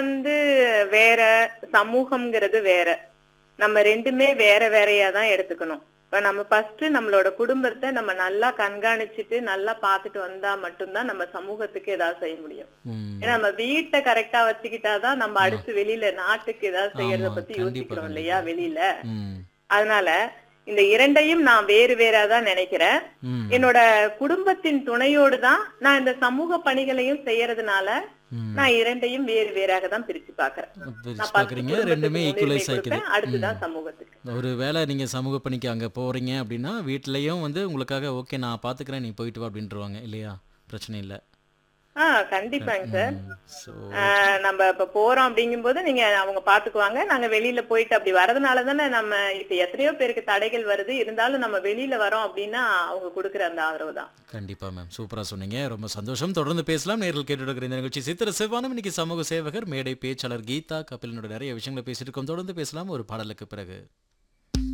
வந்து வேற சமூகம்ங்கிறது வேற நம்ம ரெண்டுமே வேற வேறையா தான் எடுத்துக்கணும் இப்ப நம்ம ஃபர்ஸ்ட் நம்மளோட குடும்பத்தை நம்ம நல்லா கண்காணிச்சுட்டு நல்லா பார்த்துட்டு வந்தா மட்டும்தான் நம்ம சமூகத்துக்கு ஏதாவது செய்ய முடியும் ம். ஏன்னா நம்ம வீட்டை கரெக்டா வச்சுக்கிட்டாதான் நம்ம அடுத்து வெளியில நாட்டுக்கு ஏதாவது செய்யறத ஆமா, பத்தி கண்டிப்பா, யோசிக்கிறோம் கண்டிப்பா. இல்லையா வெளியில ம். அதனால இந்த இரண்டையும் நான் வேறு வேறா தான் நினைக்கிறேன் ம். என்னோட குடும்பத்தின் துணையோடு தான் நான் இந்த சமூக பணிகளையும் செய்யறதுனால ம். நான் இரண்டையும் வேறு வேறாக தான் பிரிச்சு பாக்குறேன் பிரிச்சு நான் first பார்க்குறீங்க குடும்பத்துக்கு ரெண்டுமே முன்னுரிமை ஈக்குவலைஸ் ஆயிக்குது கொடுப்பேன், அடுத்துதான் சமூகத்துக்கு ஒரு வேளை நீங்கள் சமூக பணிக்கு அங்கே போகிறீங்க அப்படின்னா வீட்லேயும் வந்து உங்களுக்காக ஓகே நான் பார்த்துக்கிறேன் நீ போயிட்டு வா அப்படின்றவாங்க இல்லையா பிரச்சனை இல்லை ஆஹ் கண்டிப்பாங்க சார் ஸோ ஆஹ் நம்ம இப்ப போறோம் அப்படிங்கும்போது நீங்க அவங்க பாத்துக்குவாங்க நாங்க வெளியில போயிட்டு அப்படி வரதுனால தானே நம்ம இப்ப எத்தனையோ பேருக்கு தடைகள் வருது இருந்தாலும் நம்ம வெளியில வரோம் அப்படின்னா அவங்க கொடுக்குற அந்த ஆதரவு தான் கண்டிப்பாக மேம் சூப்பராக சொன்னீங்க ரொம்ப சந்தோஷம் தொடர்ந்து பேசலாம் நேரில் கேட்டுட்டு இருக்கிற இந்த நிகழ்ச்சி சித்திர சிவானம் இன்னைக்கு சமூக சேவகர் மேடை பேச்சாளர் கீதா கபிலனோட நிறைய விஷயங்களை பேசியிருக்கோம் தொடர்ந்து பேசலாம் ஒரு பாடலுக்கு பிறகு